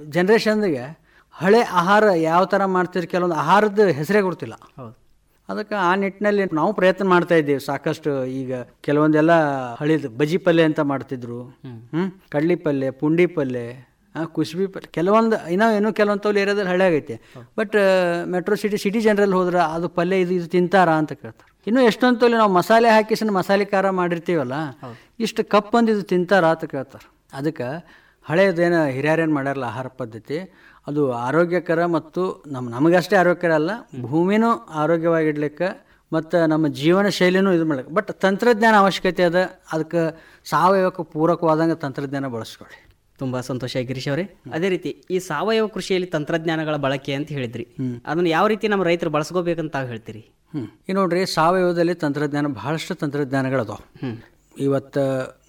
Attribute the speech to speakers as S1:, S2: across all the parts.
S1: ಜನ್ರೇಷನ್ಗೆ ಹಳೆ ಆಹಾರ ಯಾವ ಥರ ಮಾಡ್ತಿದ್ರು ಕೆಲವೊಂದು ಆಹಾರದ ಹೆಸರೇ ಗೊತ್ತಿಲ್ಲ
S2: ಹೌದು
S1: ಅದಕ್ಕೆ ಆ ನಿಟ್ಟಿನಲ್ಲಿ ನಾವು ಪ್ರಯತ್ನ ಮಾಡ್ತಾ ಇದ್ದೀವಿ ಸಾಕಷ್ಟು ಈಗ ಕೆಲವೊಂದೆಲ್ಲ ಹಳಿದು ಬಜಿ ಪಲ್ಯ ಅಂತ ಮಾಡ್ತಿದ್ರು ಹ್ಮ್ ಕಡ್ಲಿ ಪಲ್ಯ ಪುಂಡಿ ಪಲ್ಯ ಆ, ಕುಸ್ಬಿ ಪಲ್ಯ ಕೆಲವೊಂದು ಇನ್ನೂ ಇನ್ನೂ ಕೆಲವೊಂದು ತೋಲ್ ಏರಿಯಾದಲ್ಲಿ ಹಳೆ ಆಗೈತೆ ಬಟ್ ಮೆಟ್ರೋ ಸಿಟಿ ಸಿಟಿ ಜನರಲ್ಲಿ ಹೋದ್ರೆ ಅದು ಪಲ್ಯ ಇದು ಇದು ತಿಂತಾರಾ ಅಂತ ಕೇಳ್ತಾರೆ ಇನ್ನು ಎಷ್ಟೊಂದು ತೋಲಿ ನಾವು ಮಸಾಲೆ ಹಾಕಿಸಿ ಮಸಾಲೆ ಖಾರ ಮಾಡಿರ್ತೀವಲ್ಲ ಇಷ್ಟು ಕಪ್ ಬಂದು ಇದು ತಿಂತಾರಾ ಅಂತ ಕೇಳ್ತಾರೆ ಅದಕ್ಕೆ ಹಳೆಯದೇನು ಹಿರಿಯರೇನು ಮಾಡ್ಯಾರಲ್ಲ ಆಹಾರ ಪದ್ಧತಿ ಅದು ಆರೋಗ್ಯಕರ ಮತ್ತು ನಮ್ಮ ನಮಗಷ್ಟೇ ಆರೋಗ್ಯಕರ ಅಲ್ಲ ಭೂಮಿನೂ ಆರೋಗ್ಯವಾಗಿಡ್ಲಿಕ್ಕೆ ಮತ್ತು ನಮ್ಮ ಜೀವನ ಶೈಲಿನೂ ಇದು ಮಾಡ್ಲಿಕ್ಕೆ ಬಟ್ ತಂತ್ರಜ್ಞಾನ ಅವಶ್ಯಕತೆ ಅದ ಅದಕ್ಕೆ ಸಾವಯವಕ್ಕೆ ಪೂರಕವಾದಂಗೆ ತಂತ್ರಜ್ಞಾನ ಬಳಸ್ಕೊಳ್ಳಿ
S2: ತುಂಬಾ ಸಂತೋಷ ಗಿರೀಶ್ ಅವರೇ ಅದೇ ರೀತಿ ಈ ಸಾವಯವ ಕೃಷಿಯಲ್ಲಿ ತಂತ್ರಜ್ಞಾನಗಳ ಬಳಕೆ ಅಂತ ಹೇಳಿದ್ರಿ ಅದನ್ನ ಯಾವ ರೀತಿ ನಮ್ಮ ರೈತರು ಬಳಸ್ಕೋಬೇಕಂತ ತಾವು ಹೇಳ್ತೀರಿ
S1: ಹ್ಞೂ ಈಗ ನೋಡ್ರಿ ಸಾವಯವದಲ್ಲಿ ತಂತ್ರಜ್ಞಾನ ಬಹಳಷ್ಟು ತಂತ್ರಜ್ಞಾನಗಳದಾವೆ ಇವತ್ತು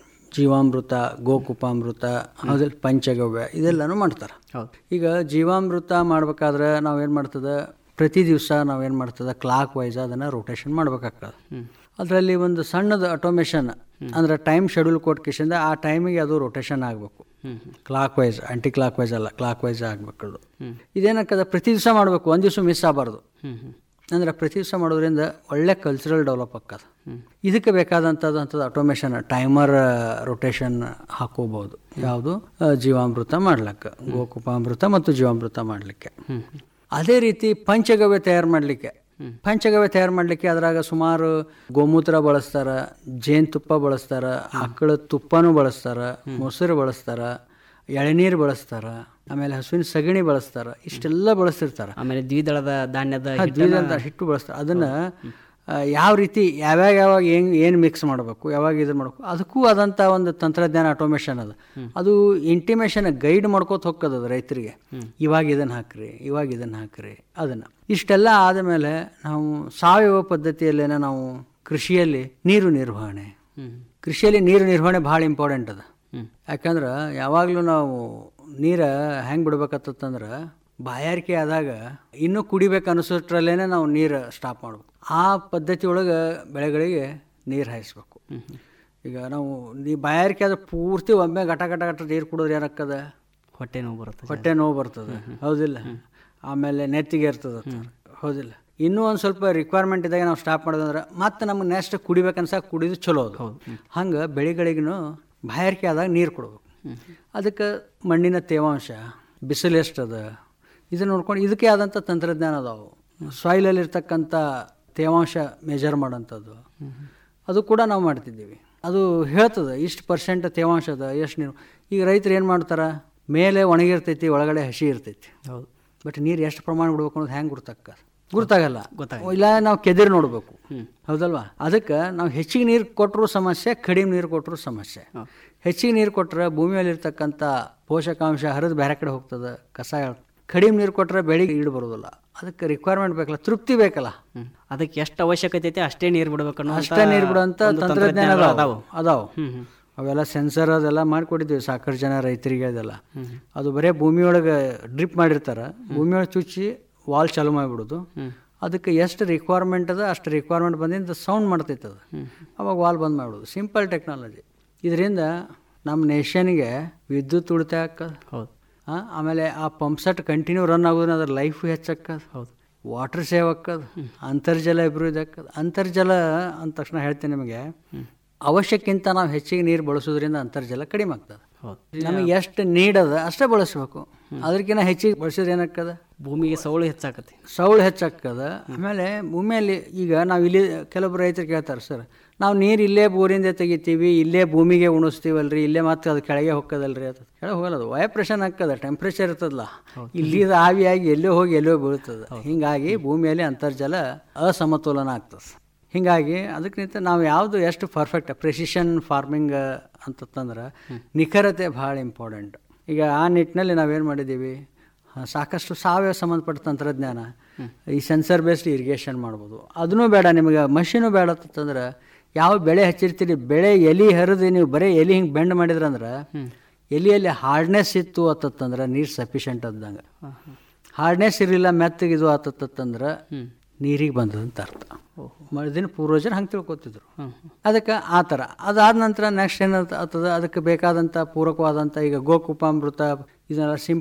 S1: ಜೀವಾಮೃತ ಗೋಕುಪಾಮೃತ ಹೌದಿಲ್ಲ ಪಂಚಗವ್ಯ ಇದೆಲ್ಲನೂ ಮಾಡ್ತಾರೆ
S2: ಹೌದು
S1: ಈಗ ಜೀವಾಮೃತ ಮಾಡ್ಬೇಕಾದ್ರೆ ನಾವೇನು ಮಾಡ್ತದೆ ಪ್ರತಿ ದಿವಸ ನಾವೇನು ಮಾಡ್ತದೆ ಕ್ಲಾಕ್ ವೈಸ್ ಅದನ್ನು ರೊಟೇಷನ್ ಮಾಡ್ಬೇಕಾಗ್ತದೆ ಅದರಲ್ಲಿ ಒಂದು ಸಣ್ಣದು ಆಟೋಮೇಷನ್ ಅಂದ್ರೆ ಟೈಮ್ ಶೆಡ್ಯೂಲ್ ಕೊಟ್ಕಿಸಿಂದ ಆ ಟೈಮಿಗೆ ಅದು ರೊಟೇಷನ್ ಆಗಬೇಕು clockwise anticlockwise ಅಲ್ಲ ಕ್ಲಾಕ್ ವೈಸ್ ಆಗಬೇಕು ಅದು ಇದೇನಕ್ಕದ ಪ್ರತಿ ದಿವಸ ಮಾಡಬೇಕು ಒಂದು ದಿವಸ ಮಿಸ್ ಆಗಬಾರ್ದು
S2: ಹ್ಮ್ ಹ್ಮ್
S1: ಅಂದ್ರೆ ಪ್ರತಿ ದಿವಸ ಮಾಡೋದ್ರಿಂದ ಒಳ್ಳೆ ಕಲ್ಚರಲ್ ಡೆವಲಪ್ ಆಗ್ತದೆ ಇದಕ್ಕೆ ಬೇಕಾದಂಥದ್ದು ಅಂಥದ್ದು ಆಟೋಮೇಷನ್ ಟೈಮರ್ ರೊಟೇಷನ್ ಹಾಕೋಬಹುದು ಯಾವುದು ಆ, ಜೀವಾಮೃತ ಮಾಡ್ಲಿಕ್ಕೆ ಗೋಕುಪಾಮೃತ ಮತ್ತು ಜೀವಾಮೃತ ಮಾಡಲಿಕ್ಕೆ ಅದೇ ರೀತಿ ಪಂಚಗವ್ಯ ತಯಾರು ಮಾಡಲಿಕ್ಕೆ ಪಂಚಗವ್ಯ ತಯಾರು ಮಾಡಲಿಕ್ಕೆ ಅದ್ರಾಗ ಸುಮಾರು ಗೋಮೂತ್ರ ಬಳಸ್ತಾರ ಜೇನುತುಪ್ಪ ಬಳಸ್ತಾರ ಆಕಳ ತುಪ್ಪನೂ ಬಳಸ್ತಾರ ಮೊಸರು ಬಳಸ್ತಾರ ಎಳನೀರು ಬಳಸ್ತಾರ ಆಮೇಲೆ ಹಸುವಿನ ಸಗಣಿ ಬಳಸ್ತಾರ ಇಷ್ಟೆಲ್ಲ ಬಳಸ್ತಿರ್ತಾರ
S2: ಆಮೇಲೆ ದ್ವಿದಳದ ಧಾನ್ಯದ
S1: ಹಾ, ದ್ವಿದಳ ಹಿಟ್ಟು ಬಳಸ್ತಾರೆ ಅದನ್ನು ಯಾವ ರೀತಿ ಯಾವ್ಯಾವ ಯಾವಾಗ ಏನು ಏನು ಮಿಕ್ಸ್ ಮಾಡಬೇಕು ಯಾವಾಗ ಇದು ಮಾಡಬೇಕು ಅದಕ್ಕೂ ಆದಂಥ ಒಂದು ತಂತ್ರಜ್ಞಾನ ಆಟೋಮೇಷನ್ ಅದು ಅದು ಇಂಟಿಮೇಷನ್ ಗೈಡ್ ಮಾಡ್ಕೋತ ಹೋಗ್ತದೆ ಅದು ರೈತರಿಗೆ ಇವಾಗ ಇದನ್ನು ಹಾಕ್ರಿ ಇವಾಗ ಇದನ್ನು ಹಾಕ್ರಿ ಅದನ್ನು ಇಷ್ಟೆಲ್ಲ ಆದಮೇಲೆ ನಾವು ಸಾವಯವ ಪದ್ಧತಿಯಲ್ಲೇನೆ ನಾವು ಕೃಷಿಯಲ್ಲಿ ನೀರು ನಿರ್ವಹಣೆ ಕೃಷಿಯಲ್ಲಿ ನೀರು ನಿರ್ವಹಣೆ ಭಾಳ ಇಂಪಾರ್ಟೆಂಟ್ ಅದ ಯಾಕಂದ್ರೆ ಯಾವಾಗಲೂ ನಾವು ನೀರು ಹೆಂಗೆ ಬಿಡ್ಬೇಕತ್ತಂದ್ರೆ ಬಾಯಾರಿಕೆ ಆದಾಗ ಇನ್ನೂ ಕುಡಿಬೇಕು ಅನಿಸೋಷ್ಟ್ರಲ್ಲೇ ನಾವು ನೀರು ಸ್ಟಾಪ್ ಮಾಡ್ಬೇಕು ಆ ಪದ್ಧತಿ ಒಳಗೆ ಬೆಳೆಗಳಿಗೆ ನೀರು ಹಾಯಿಸ್ಬೇಕು ಈಗ ನಾವು ನೀ ಬಾಯಾರಿಕೆ ಆದ್ರೆ ಪೂರ್ತಿ ಒಮ್ಮೆ ಘಟ ಘಟ ಘಟ ನೀರು ಕುಡಿದ್ರೆ ಏನಕ್ಕದ
S2: ಹೊಟ್ಟೆ ನೋವು ಬರುತ್ತೆ
S1: ಹೊಟ್ಟೆ ನೋವು ಬರ್ತದೆ ಹೌದಿಲ್ಲ ಆಮೇಲೆ ನೆತ್ತಿಗೆ ಇರ್ತದೆ ಹೌದಿಲ್ಲ ಇನ್ನೂ ಒಂದು ಸ್ವಲ್ಪ ರಿಕ್ವೈರ್ಮೆಂಟ್ ಇದ್ದಾಗ ನಾವು ಸ್ಟಾಪ್ ಮಾಡೋದಂದ್ರೆ ಮತ್ತೆ ನಮ್ಗೆ ನೆಕ್ಸ್ಟ್ ಕುಡಿಬೇಕನ್ಸ ಕುಡಿದು ಚಲೋ ಅದು ಹಂಗೆ ಬೆಳೆಗಳಿಗೂ ಬಾಯಾರಿಕೆ ಆದಾಗ ನೀರು ಕೊಡ್ಬೇಕು ಅದಕ್ಕೆ ಮಣ್ಣಿನ ತೇವಾಂಶ ಬಿಸಿಲು ಎಷ್ಟದ ಇದನ್ನ ನೋಡ್ಕೊಂಡು ಇದಕ್ಕೆ ಆದಂಥ ತಂತ್ರಜ್ಞಾನ ಅದಾವು ಸಾಯಿಲಲ್ಲಿ ಇರ್ತಕ್ಕಂಥ ತೇವಾಂಶ ಮೆಜರ್ ಮಾಡೋಂಥದ್ದು ಅದು ಕೂಡ ನಾವು ಮಾಡ್ತಿದ್ದೀವಿ ಅದು ಹೇಳ್ತದೆ ಇಷ್ಟು ಪರ್ಸೆಂಟ್ ತೇವಾಂಶ ಅದ ಎಷ್ಟು ನೀರು ಈಗ ರೈತರು ಏನು ಮಾಡ್ತಾರೆ ಮೇಲೆ ಒಣಗಿರ್ತೈತಿ ಒಳಗಡೆ ಹಸಿ ಇರ್ತೈತಿ
S2: ಹೌದು
S1: ಬಟ್ ನೀರು ಎಷ್ಟು ಪ್ರಮಾಣ ಬಿಡ್ಬೇಕು ಅನ್ನೋದು ಹೆಂಗೆ ಗುರ್ತಕ್ಕ ಗುರ್ತಾಗಲ್ಲ
S2: ಗೊತ್ತಾಗಲ್ಲ.
S1: ಇಲ್ಲ ನಾವು ಕೆದಿರು ನೋಡಬೇಕು ಹೌದಲ್ವಾ ಅದಕ್ಕೆ ನಾವು ಹೆಚ್ಚಿಗೆ ನೀರು ಕೊಟ್ಟರು ಸಮಸ್ಯೆ ಕಡಿಮೆ ನೀರು ಕೊಟ್ಟರು ಸಮಸ್ಯೆ ಹೆಚ್ಚಿಗೆ ನೀರು ಕೊಟ್ಟರೆ ಭೂಮಿಯಲ್ಲಿರ್ತಕ್ಕಂಥ ಪೋಷಕಾಂಶ ಹರಿದು ಬೇರೆ ಕಡೆ ಹೋಗ್ತದೆ ಕಸ ಎಳ್- ಕಡಿಮೆ ನೀರು ಕೊಟ್ಟರೆ ಬೆಳೆಗೆ ಈಡು ಬರೋದಿಲ್ಲ ಅದಕ್ಕೆ ರಿಕ್ವೈರ್ಮೆಂಟ್ ಬೇಕಲ್ಲ ತೃಪ್ತಿ ಬೇಕಲ್ಲ
S2: ಹ್ಮ್. ಅದಕ್ಕೆ ಎಷ್ಟು ಅವಶ್ಯಕತೆ ಐತೆ ಅಷ್ಟೇ ನೀರು ಬಿಡ್ಬೇಕು ಅನ್ನೋ
S1: ಅಷ್ಟೇ ನೀರು ಬಿಡುವಂಥ ತಂತ್ರಜ್ಞಾನ ಅದಾವು
S2: ಅದಾವು
S1: ಅದಾವು
S2: ಹ್ಮ್ ಹ್ಮ್
S1: ಅವೆಲ್ಲ ಸೆನ್ಸರ್ ಅದೆಲ್ಲ ಮಾಡಿಕೊಟ್ಟಿದ್ದೀವಿ ಸಾಕಷ್ಟು ಜನ ರೈತರಿಗೆ ಅದೆಲ್ಲ ಅದು ಬರೀ ಭೂಮಿಯೊಳಗೆ ಡ್ರಿಪ್ ಮಾಡಿರ್ತಾರೆ ಭೂಮಿಯೊಳಗೆ ಚುಚ್ಚಿ ವಾಲ್ ಚಾಲು ಮಾಡಿಬಿಡೋದು ಅದಕ್ಕೆ ಎಷ್ಟು ರಿಕ್ವೈರ್ಮೆಂಟ್ ಅದ ಅಷ್ಟು ರಿಕ್ವೈರ್ಮೆಂಟ್ ಬಂದಿಂದ ಸೌಂಡ್ ಮಾಡ್ತೈತೆ ಅದು ಅವಾಗ ವಾಲ್ ಬಂದ್ ಮಾಡಿಬಿಡೋದು ಸಿಂಪಲ್ ಟೆಕ್ನಾಲಜಿ ಇದರಿಂದ ನಮ್ಮ ನೇಷನ್ಗೆ ವಿದ್ಯುತ್ ಉಳಿತಾಯ ಆಕ್ಕದ
S2: ಹೌದು
S1: ಆ, ಆಮೇಲೆ ಆ ಪಂಪ್ ಸೆಟ್ ಕಂಟಿನ್ಯೂ ರನ್ ಆಗೋದ್ರಿಂದ ಅದ್ರ ಲೈಫ್ ಹೆಚ್ಚಕ್ಕದ
S2: ಹೌದು
S1: ವಾಟರ್ ಸೇವ್ ಆಕ್ಕದ ಅಂತರ್ಜಲ ಅಭಿವೃದ್ಧಿ ಆಕ್ಕದ ಅಂತರ್ಜಲ ಅಂದ ತಕ್ಷಣ ಹೇಳ್ತೀನಿ ನಿಮಗೆ ಅವಶ್ಯಕ್ಕಿಂತ ನಾವು ಹೆಚ್ಚಿಗೆ ನೀರು ಬಳಸೋದ್ರಿಂದ ಅಂತರ್ಜಲ ಕಡಿಮೆ ಆಗ್ತದೆ
S2: ಹೌದು
S1: ನಮಗೆ ಎಷ್ಟು ನೀಡದ ಅಷ್ಟೇ ಬಳಸ್ಬೇಕು ಅದಕ್ಕಿಂತ ಹೆಚ್ಚಿಗೆ ಬಳಸಿದ್ರೆ ಏನಾಗ್ತದ
S2: ಭೂಮಿಗೆ ಸೌಳು ಹೆಚ್ಚಾಕತಿ
S1: ಸೌಳು ಹೆಚ್ಚಾಗ್ತದ ಆಮೇಲೆ ಭೂಮಿಯಲ್ಲಿ ಈಗ ನಾವು ಇಲ್ಲಿ ಕೆಲವೊಬ್ರು ರೈತರು ಕೇಳ್ತಾರೆ ಸರ್ ನಾವು ನೀರು ಇಲ್ಲೇ ಬೋರಿಂದ ತೆಗಿತೀವಿ ಇಲ್ಲೇ ಭೂಮಿಗೆ ಉಣಿಸ್ತೀವಲ್ರಿ ಇಲ್ಲೇ ಮತ್ತೆ ಅದು ಕೆಳಗೆ ಹೋಗ್ತದಲ್ರಿ ಅದು ಕೆಳಗೆ ಹೋಗಲ್ಲ ಅದು ವೈಬ್ರೇಷನ್ ಆಗ್ತದೆ ಟೆಂಪ್ರೇಚರ್ ಇರ್ತದಲ್ಲ ಇಲ್ಲಿದ ಆವಿಯಾಗಿ ಎಲ್ಲೋ ಹೋಗಿ ಎಲ್ಲೋ ಬೀಳ್ತದೆ ಹಿಂಗಾಗಿ ಭೂಮಿಯಲ್ಲಿ ಅಂತರ್ಜಲ ಅಸಮತೋಲನ ಆಗ್ತದೆ ಹಿಂಗಾಗಿ ಅದಕ್ಕಿಂತ ನಾವು ಯಾವುದು ಎಷ್ಟು ಪರ್ಫೆಕ್ಟ್ ಪ್ರೆಸಿಷನ್ ಫಾರ್ಮಿಂಗ್ ಅಂತಂದ್ರೆ ನಿಖರತೆ ಭಾಳ ಇಂಪಾರ್ಟೆಂಟ್ ಈಗ ಆ ನಿಟ್ಟಿನಲ್ಲಿ ನಾವೇನು ಮಾಡಿದ್ದೀವಿ ಆ, ಸಾಕಷ್ಟು ಸಾವಯವ ಸಂಬಂಧಪಟ್ಟ ತಂತ್ರಜ್ಞಾನ ಈ ಸೆನ್ಸರ್ ಬೇಸ್ಡ್ ಇರಿಗೇಷನ್ ಮಾಡ್ಬೋದು ಅದನ್ನೂ ಬೇಡ ನಿಮಗೆ ಮಷೀನು ಬೇಡ ಅಂತಂದ್ರೆ ಯಾವ ಬೆಳೆ ಹಚ್ಚಿರ್ತೀರಿ ಬೆಳೆ ಎಲಿ ಹರಿದು ನೀವು ಬರೀ ಎಲಿ ಹಿಂಗೆ ಬೆಂಡ್ ಮಾಡಿದ್ರಂದ್ರೆ ಎಲಿಯಲ್ಲಿ ಹಾರ್ಡ್ನೆಸ್ ಇತ್ತು ಆತತ್ತಂದ್ರೆ ನೀರು ಸಫಿಷಿಯಂಟ್ ಅದ್ದಂಗೆ ಹಾರ್ಡ್ನೆಸ್ ಇರಲಿಲ್ಲ ಮೆತ್ತಗೆ ಇದು ಆತತ್ತಂದ್ರೆ ನೀರಿಗೆ ಬಂದದಂತ ಅರ್ಥ ಮಳದಿನ ಪೂರ್ವಜರು ಹಂಗೆ ತಿಳ್ಕೊತಿದ್ರು ಅದಕ್ಕೆ ಆ ಥರ ಅದಾದ ನಂತರ ನೆಕ್ಸ್ಟ್ ಏನಾಗ್ತದ ಅದಕ್ಕೆ ಬೇಕಾದಂಥ ಪೂರಕವಾದಂಥ ಈಗ ಗೋಕುಪಾಮೃತ ಇದನ್ನೆಲ್ಲ ಸಿಂಪಲ್